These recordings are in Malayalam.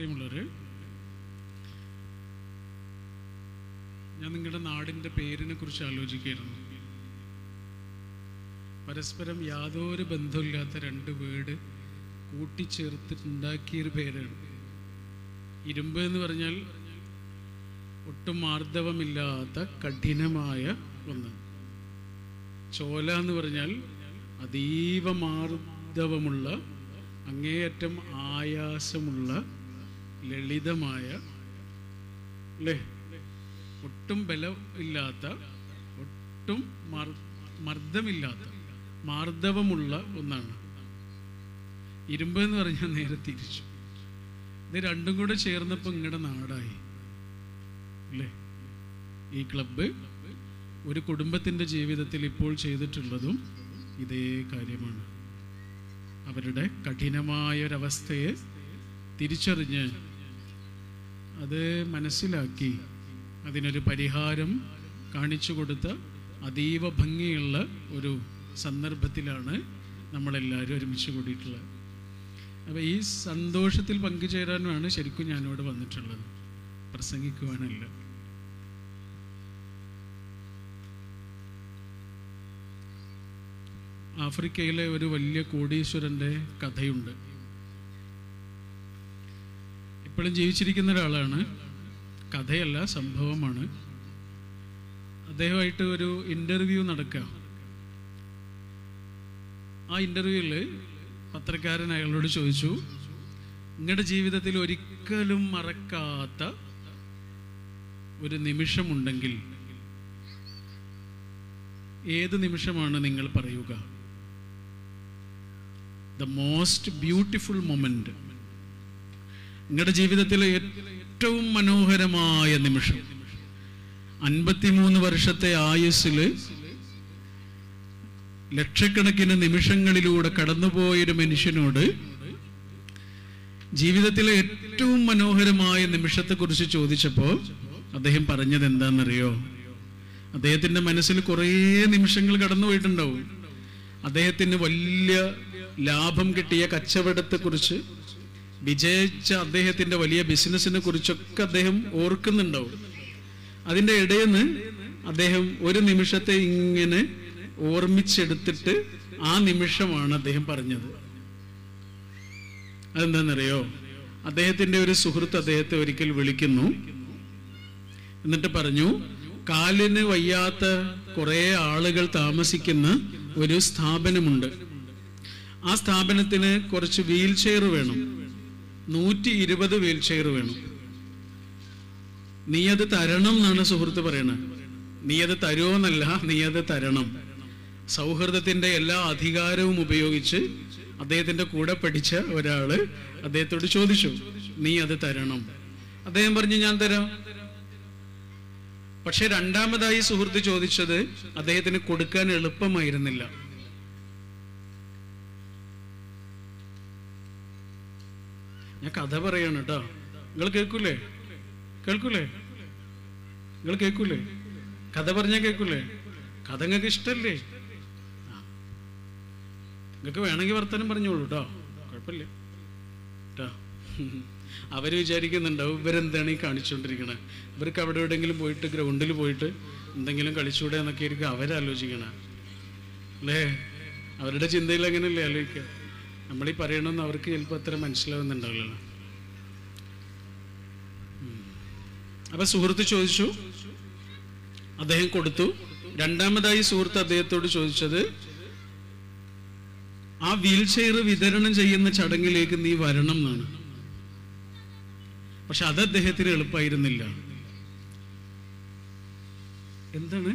പ്രിയമുള്ളവര് ഞാൻ നിങ്ങളുടെ നാടിൻ്റെ പേരിനെ കുറിച്ച് ആലോചിക്കുകയായിരുന്നു പരസ്പരം യാതൊരു ബന്ധമില്ലാത്ത രണ്ട് വീട് കൂട്ടിച്ചേർത്തിട്ടുണ്ടാക്കിയൊരു പേരാണ് ഇരുമ്പ് എന്ന് പറഞ്ഞാൽ ഒട്ടും മാർദ്ദവമില്ലാത്ത കഠിനമായ ഒന്ന് ചോല എന്ന് പറഞ്ഞാൽ അതീവ മാർദ്ദവമുള്ള അങ്ങേയറ്റം ആയാസമുള്ള ലളിതമായ അല്ലേ ഒട്ടും ബലം ഇല്ലാത്ത ഒട്ടും മർ- മർദ്ദമില്ലാത്ത മാർദ്ദവമുള്ള ഒന്നാണ് ഇരുമ്പ് എന്ന് പറഞ്ഞാൽ നേരെ തിരിച്ചു ഇത് രണ്ടും കൂടെ ചേർന്നപ്പോൾ ഇങ്ങടെ നാടായി അല്ലേ ഈ ക്ലബ്ബ് ഒരു കുടുംബത്തിൻ്റെ ജീവിതത്തിൽ ഇപ്പോൾ ചെയ്തിട്ടുള്ളതും ഇതേ കാര്യമാണ് അവരുടെ കഠിനമായ ഒരവസ്ഥയെ തിരിച്ചറിഞ്ഞ് അത് മനസ്സിലാക്കി അതിനൊരു പരിഹാരം കാണിച്ചു കൊടുത്ത അതീവ ഭംഗിയുള്ള ഒരു സന്ദർഭത്തിലാണ് നമ്മളെല്ലാവരും ഒരുമിച്ച് കൂടിയിട്ടുള്ളത് അപ്പോൾ ഈ സന്തോഷത്തിൽ പങ്കുചേരാനുമാണ് ശരിക്കും ഞാനിവിടെ വന്നിട്ടുള്ളത് പ്രസംഗിക്കുവാനല്ല ആഫ്രിക്കയിലെ ഒരു വലിയ കോടീശ്വരൻ്റെ കഥയുണ്ട് ഇപ്പോഴും ജീവിച്ചിരിക്കുന്ന ഒരാളാണ് കഥയല്ല സംഭവമാണ് അദ്ദേഹമായിട്ട് ഒരു ഇൻ്റർവ്യൂ നടക്കുക ആ ഇൻ്റർവ്യൂവിൽ പത്രക്കാരൻ അയാളോട് ചോദിച്ചു നിങ്ങളുടെ ജീവിതത്തിൽ ഒരിക്കലും മറക്കാത്ത ഒരു നിമിഷമുണ്ടെങ്കിൽ ഏത് നിമിഷമാണ് നിങ്ങൾ പറയുക ദ മോസ്റ്റ് ബ്യൂട്ടിഫുൾ മൊമെന്റ് നിങ്ങളുടെ ജീവിതത്തിലെ ഏറ്റവും മനോഹരമായ നിമിഷം അൻപത്തിമൂന്ന് വർഷത്തെ ആയുസ്സില് ലക്ഷക്കണക്കിന് നിമിഷങ്ങളിലൂടെ കടന്നുപോയൊരു മനുഷ്യനോട് ജീവിതത്തിലെ ഏറ്റവും മനോഹരമായ നിമിഷത്തെക്കുറിച്ച് ചോദിച്ചപ്പോൾ അദ്ദേഹം പറഞ്ഞത് എന്താണെന്നറിയോ അദ്ദേഹത്തിന്റെ മനസ്സിൽ കുറേ നിമിഷങ്ങൾ കടന്നുപോയിട്ടുണ്ടാവും അദ്ദേഹത്തിന് വലിയ ലാഭം കിട്ടിയ കച്ചവടത്തെക്കുറിച്ച് വിജയിച്ച അദ്ദേഹത്തിന്റെ വലിയ ബിസിനസ്സിനെ കുറിച്ചൊക്കെ അദ്ദേഹം ഓർക്കുന്നുണ്ടാവും അതിൻ്റെ ഇടയിൽ നിന്ന് അദ്ദേഹം ഒരു നിമിഷത്തെ ഇങ്ങനെ ഓർമ്മിച്ചെടുത്തിട്ട് ആ നിമിഷമാണ് അദ്ദേഹം പറഞ്ഞത് അതെന്താണെന്നറിയോ അദ്ദേഹത്തിന്റെ ഒരു സുഹൃത്ത് അദ്ദേഹത്തെ ഒരിക്കൽ വിളിക്കുന്നു എന്നിട്ട് പറഞ്ഞു കാലിന് വയ്യാത്ത കുറേ ആളുകൾ താമസിക്കുന്ന ഒരു സ്ഥാപനമുണ്ട് ആ സ്ഥാപനത്തിന് കുറച്ച് വീൽ ചെയർ വേണം നൂറ്റി ഇരുപത് വീൽ ചെയർ വേണം നീ അത് തരണം എന്നാണ് സുഹൃത്ത് പറയണത് നീ അത് തരുമോന്നല്ല നീ അത് തരണം സൗഹൃദത്തിന്റെ എല്ലാ അധികാരവും ഉപയോഗിച്ച് അദ്ദേഹത്തിന്റെ കൂടെ പഠിച്ച ഒരാള് അദ്ദേഹത്തോട് ചോദിച്ചു നീ അത് തരണം അദ്ദേഹം പറഞ്ഞു ഞാൻ തരാം പക്ഷെ രണ്ടാമതായി സുഹൃത്ത് ചോദിച്ചത് അദ്ദേഹത്തിന് കൊടുക്കാൻ എളുപ്പമായിരുന്നില്ല ഞാൻ കഥ പറയാണ് കേട്ടോ നിങ്ങൾ കേൾക്കൂലേ കേൾക്കൂലേ നിങ്ങൾ കേൾക്കൂലേ കഥ പറഞ്ഞാൽ കേൾക്കൂലേ കഥ നിങ്ങൾക്ക് ഇഷ്ടല്ലേ നിങ്ങൾക്ക് വേണമെങ്കിൽ വർത്തമാനം പറഞ്ഞോളൂ കേട്ടോ കുഴപ്പമില്ല കേട്ടോ അവർ വിചാരിക്കുന്നുണ്ടാവും ഇവരെന്താണ് ഈ കാണിച്ചുകൊണ്ടിരിക്കണത് ഇവർക്ക് അവിടെ എവിടെയെങ്കിലും പോയിട്ട് ഗ്രൗണ്ടിൽ പോയിട്ട് എന്തെങ്കിലും കളിച്ചൂടെ എന്നൊക്കെ ആയിരിക്കും അവരാലോചിക്കണ അല്ലേ അവരുടെ ചിന്തയിൽ അങ്ങനെയല്ലേ ആലോചിക്കുക നമ്മളീ പറയണമെന്ന് അവർക്ക് ചിലപ്പോൾ അത്ര മനസ്സിലാവുന്നുണ്ടാവില്ലല്ലോ അപ്പൊ സുഹൃത്ത് ചോദിച്ചു അദ്ദേഹം കൊടുത്തു രണ്ടാമതായി സുഹൃത്ത് അദ്ദേഹത്തോട് ചോദിച്ചത് ആ വീൽ ചെയർ വിതരണം ചെയ്യുന്ന ചടങ്ങിലേക്ക് നീ വരണം എന്നാണ് പക്ഷെ അത് അദ്ദേഹത്തിന് എളുപ്പമായിരുന്നില്ല എന്താണ്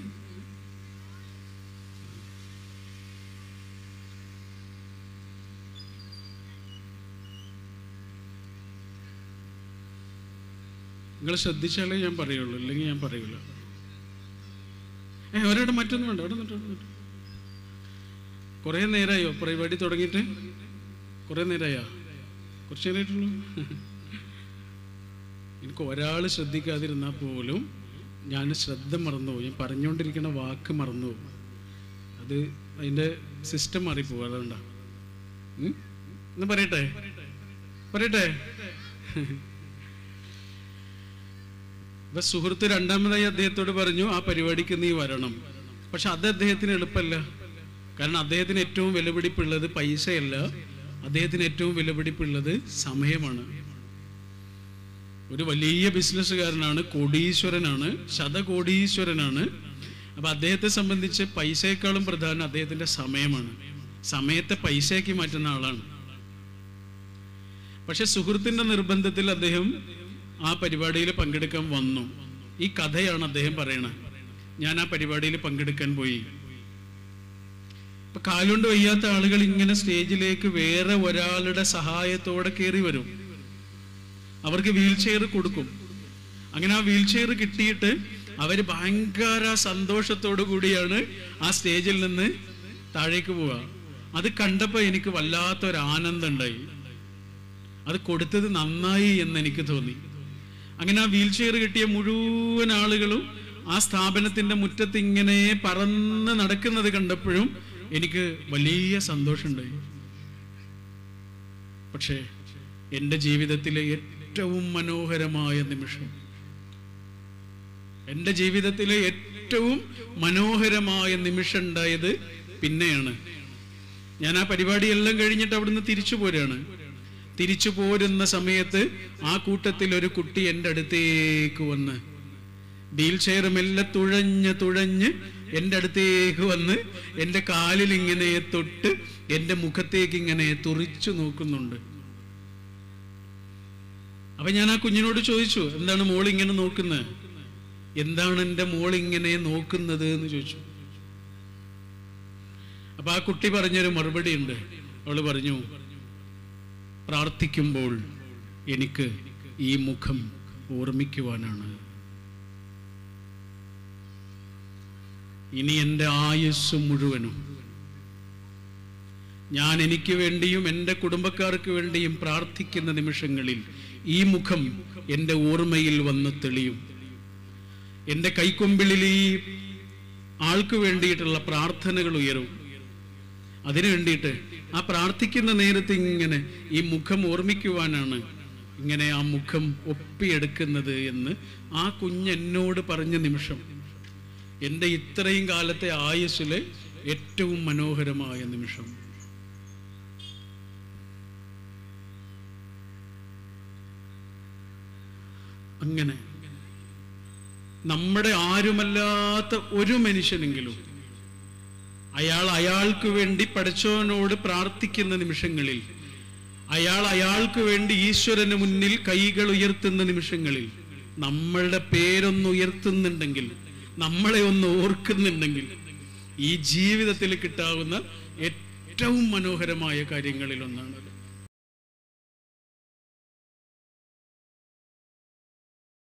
നിങ്ങൾ ശ്രദ്ധിച്ചാലേ ഞാൻ പറയുള്ളൂ ഇല്ലെങ്കിൽ ഞാൻ പറയൂല ഏ ഒരാടെ മറ്റൊന്നും വേണ്ട അവിടെ നിന്നിട്ട് അവിടെ നിന്നിട്ട് കുറേ നേരമായോ പരിപാടി തുടങ്ങിയിട്ട് കുറേ നേരമായോ കുറച്ച് നേരമായിട്ടുള്ളൂ എനിക്ക് ഒരാൾ ശ്രദ്ധിക്കാതിരുന്നാൽ പോലും ഞാൻ ശ്രദ്ധ മറന്നുപോകും ഞാൻ പറഞ്ഞുകൊണ്ടിരിക്കുന്ന വാക്ക് മറന്നുപോകും അത് അതിൻ്റെ സിസ്റ്റം മാറിപ്പോകും അതുകൊണ്ടാ ഉം? എന്ന് പറയട്ടെ പറയട്ടെ അപ്പൊ സുഹൃത്ത് രണ്ടാമതായി അദ്ദേഹത്തോട് പറഞ്ഞു ആ പരിപാടിക്ക് നീ വരണം പക്ഷെ അത് അദ്ദേഹത്തിന് എളുപ്പമല്ല കാരണം അദ്ദേഹത്തിന് ഏറ്റവും വിലപിടിപ്പുള്ളത് പൈസയല്ല അദ്ദേഹത്തിന് ഏറ്റവും വിലപിടിപ്പുള്ളത് സമയമാണ് ഒരു വലിയ ബിസിനസ്സുകാരനാണ് കോടീശ്വരനാണ് ശതകോടീശ്വരനാണ് അപ്പൊ അദ്ദേഹത്തെ സംബന്ധിച്ച് പൈസയെക്കാളും പ്രധാനം അദ്ദേഹത്തിന്റെ സമയമാണ് സമയത്തെ പൈസയാക്കി മാറ്റുന്ന ആളാണ് പക്ഷെ സുഹൃത്തിന്റെ നിർബന്ധത്തിൽ അദ്ദേഹം ആ പരിപാടിയിൽ പങ്കെടുക്കാൻ വന്നു ഈ കഥയാണ് അദ്ദേഹം പറയണത് ഞാൻ ആ പരിപാടിയിൽ പങ്കെടുക്കാൻ പോയി ഇപ്പൊ കാലുകൊണ്ട് വയ്യാത്ത ആളുകൾ ഇങ്ങനെ സ്റ്റേജിലേക്ക് വേറെ ഒരാളുടെ സഹായത്തോടെ കയറി വരും അവർക്ക് വീൽ ചെയർ കൊടുക്കും അങ്ങനെ ആ വീൽ ചെയർ കിട്ടിയിട്ട് അവര് ഭയങ്കര സന്തോഷത്തോടു കൂടിയാണ് ആ സ്റ്റേജിൽ നിന്ന് താഴേക്ക് പോവുക അത് കണ്ടപ്പോൾ എനിക്ക് വല്ലാത്തൊരു ആനന്ദം ഉണ്ടായി അത് കൊടുത്തത് നന്നായി എന്ന് എനിക്ക് തോന്നി അങ്ങനെ ആ വീൽ ചെയർ കിട്ടിയ മുഴുവൻ ആളുകളും ആ സ്ഥാപനത്തിന്റെ മുറ്റത്ത് ഇങ്ങനെ പറന്ന് നടക്കുന്നത് കണ്ടപ്പോഴും എനിക്ക് വലിയ സന്തോഷമുണ്ടായി പക്ഷേ എൻ്റെ ജീവിതത്തിലെ ഏറ്റവും മനോഹരമായ നിമിഷം എൻ്റെ ജീവിതത്തിലെ ഏറ്റവും മനോഹരമായ നിമിഷം ഉണ്ടായത് പിന്നെയാണ് ഞാൻ ആ പരിപാടിയെല്ലാം കഴിഞ്ഞിട്ട് അവിടുന്ന് തിരിച്ചു പോരാണ് തിരിച്ചു പോരുന്ന സമയത്ത് ആ കൂട്ടത്തിൽ ഒരു കുട്ടി എൻ്റെ അടുത്തേക്ക് വന്ന് വീൽ ചെയർ മെല്ലെ തുഴഞ്ഞ് തുഴഞ്ഞ് എൻ്റെ അടുത്തേക്ക് വന്ന് എൻ്റെ കാലിൽ ഇങ്ങനെ തൊട്ട് എൻ്റെ മുഖത്തേക്ക് ഇങ്ങനെ തുറിച്ചു നോക്കുന്നുണ്ട് അപ്പൊ ഞാൻ ആ കുഞ്ഞിനോട് ചോദിച്ചു എന്താണ് മോൾ ഇങ്ങനെ നോക്കുന്നത് എന്താണ് എൻ്റെ മോൾ ഇങ്ങനെ നോക്കുന്നത് എന്ന് ചോദിച്ചു അപ്പൊ ആ കുട്ടി പറഞ്ഞൊരു മറുപടി ഉണ്ട് അവള് പറഞ്ഞു പ്രാർത്ഥിക്കുമ്പോൾ എനിക്ക് ഈ മുഖം ഓർമ്മിക്കുവാനാണ് ഇനി എൻ്റെ ആയുസ് മുഴുവനും ഞാൻ എനിക്ക് വേണ്ടിയും എൻ്റെ കുടുംബക്കാർക്ക് വേണ്ടിയും പ്രാർത്ഥിക്കുന്ന നിമിഷങ്ങളിൽ ഈ മുഖം എൻ്റെ ഓർമ്മയിൽ വന്ന് തെളിയും എൻ്റെ കൈക്കൊമ്പിളിൽ ഈ ആൾക്ക് വേണ്ടിയിട്ടുള്ള പ്രാർത്ഥനകൾ ഉയരും അതിനു വേണ്ടിയിട്ട് ആ പ്രാർത്ഥിക്കുന്ന നേരത്ത് ഇങ്ങനെ ഈ മുഖം ഓർമ്മിക്കുവാനാണ് ഇങ്ങനെ ആ മുഖം ഒപ്പിയെടുക്കുന്നത് എന്ന് ആ കുഞ്ഞ് എന്നോട് പറഞ്ഞ നിമിഷം എൻ്റെ ഇത്രയും കാലത്തെ ആയുസ്സിലെ ഏറ്റവും മനോഹരമായ നിമിഷം അങ്ങനെ നമ്മുടെ ആരുമല്ലാത്ത ഒരു മനുഷ്യനെങ്കിലും അയാൾ അയാൾക്ക് വേണ്ടി പഠിച്ചവനോട് പ്രാർത്ഥിക്കുന്ന നിമിഷങ്ങളിൽ അയാൾ അയാൾക്ക് വേണ്ടി ഈശ്വരന് മുന്നിൽ കൈകൾ ഉയർത്തുന്ന നിമിഷങ്ങളിൽ നമ്മളുടെ പേരൊന്ന് ഉയർത്തുന്നുണ്ടെങ്കിൽ നമ്മളെ ഒന്ന് ഓർക്കുന്നുണ്ടെങ്കിൽ ഈ ജീവിതത്തിൽ കിട്ടാവുന്ന ഏറ്റവും മനോഹരമായ കാര്യങ്ങളിൽ ഒന്നാണത്